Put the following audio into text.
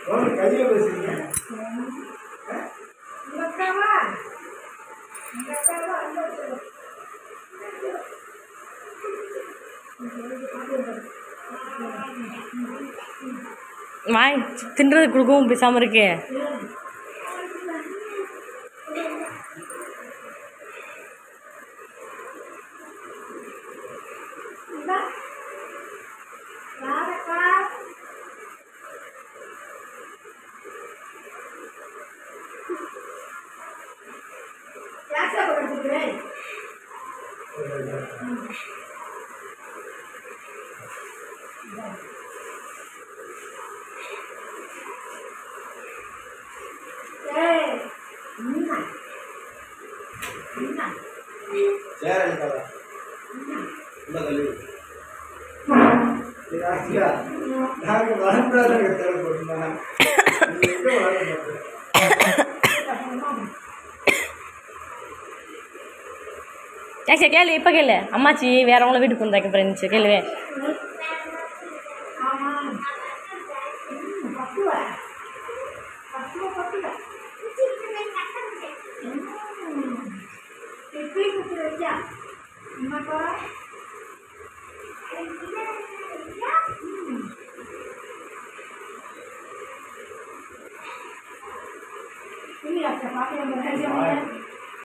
கையில் பேசுறீங்க வாய் தின்றது கொடுக்கவும் பேசாமல் இருக்கே சேர எடுக்காத உள்ள தள்ளி விடு. இது ஆச்சியா நாங்கள் வரக்கூடாது தேவைப்படுமா நீ எங்கே வளர மாட்டேன் ஏக்ஷா கேளு இப்போ கேளு அம்மாச்சி வேறவங்கள வீட்டுக்கு வந்தாக்க ஃப்ரெண்ட்ஸு கேளுவே ஆமா பத்துவா பத்துவா பத்துவா